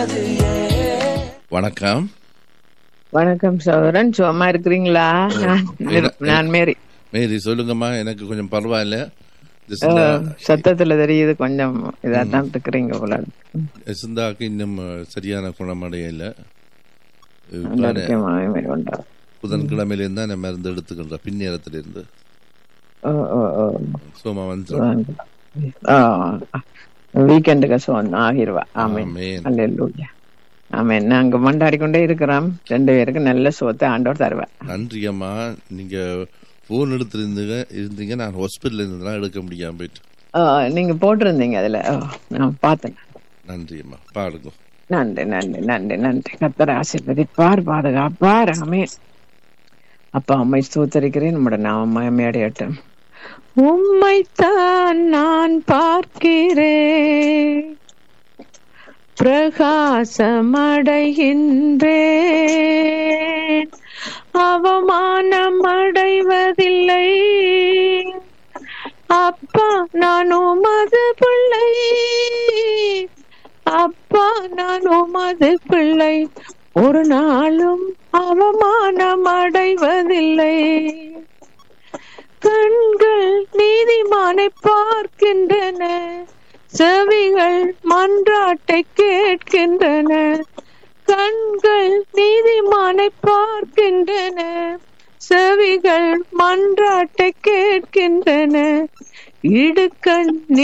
வணக்கம் வணக்கம் சகோதரன் சும்மா இருக்கிறீங்களா நான் இல்ல. நான் மேரி மேரி சொல்லுங்கம்மா எனக்கு கொஞ்சம் பரவாயில்ல இந்த ஓ, சிந்தா சத்தத்துல தெரியுது கொஞ்சம் இதா தான் இருக்கிறீங்க போல சிந்தாக்கு இன்னும் சரியான குணமடையல எல்லாருக்கும் மகிமை உண்டாகும். புதன்கிழமையிலிருந்து தான் நான் மருந்து எடுத்துக்கின்ற பின்னேரத்திலிருந்து ஓ ஓ ஓ சோமா வந்து வீக்கெண்டுக்கு சோன் ஆகிருவா ஆமேன் ஆமென். அல்லேலூயா ஆமேன் நாங்க மண்டாடி கொண்டே இருக்கிறோம் ரெண்டு பேருக்கு நல்ல சோத்தை ஆண்டவர் தருவா நன்றி அம்மா நீங்க போன் எடுத்திருந்தீங்க இருந்தீங்க நான் ஹாஸ்பிட்டல் இருந்ததுலாம் எடுக்க முடியாம போயிட்டு ஓ, நீங்க போட்டிருந்தீங்க அதுல ஓ, நான் பார்த்தேன் நன்றி அம்மா பாடுங்க நன்றி நன்றி நன்றி நன்றி கத்தர் ஆசீர்வதிப்பார் பாதுகாப்பார் ஆமென் அப்பா அம்மை ஸ்தோத்தரிக்கிறேன் நம்முடைய நாம மயமையடையட்டும் உம்மைத்தான் நான் பார்க்கிறேன் பிரகாசமடைகின்றேன் அவமானம் அடைவதில்லை அப்பா நான் உமது பிள்ளை அப்பா நான் உமது பிள்ளை ஒரு நாளும் அவமானம் அடைவதில்லை கண்கள் நீதிமானை பார்க்கின்றன செவிகள் மன்றாட்டை கேட்கின்றன கண்கள் நீதிமானை பார்க்கின்றன செவிகள் மன்றாட்டை கேட்கின்றன இடுக்கண்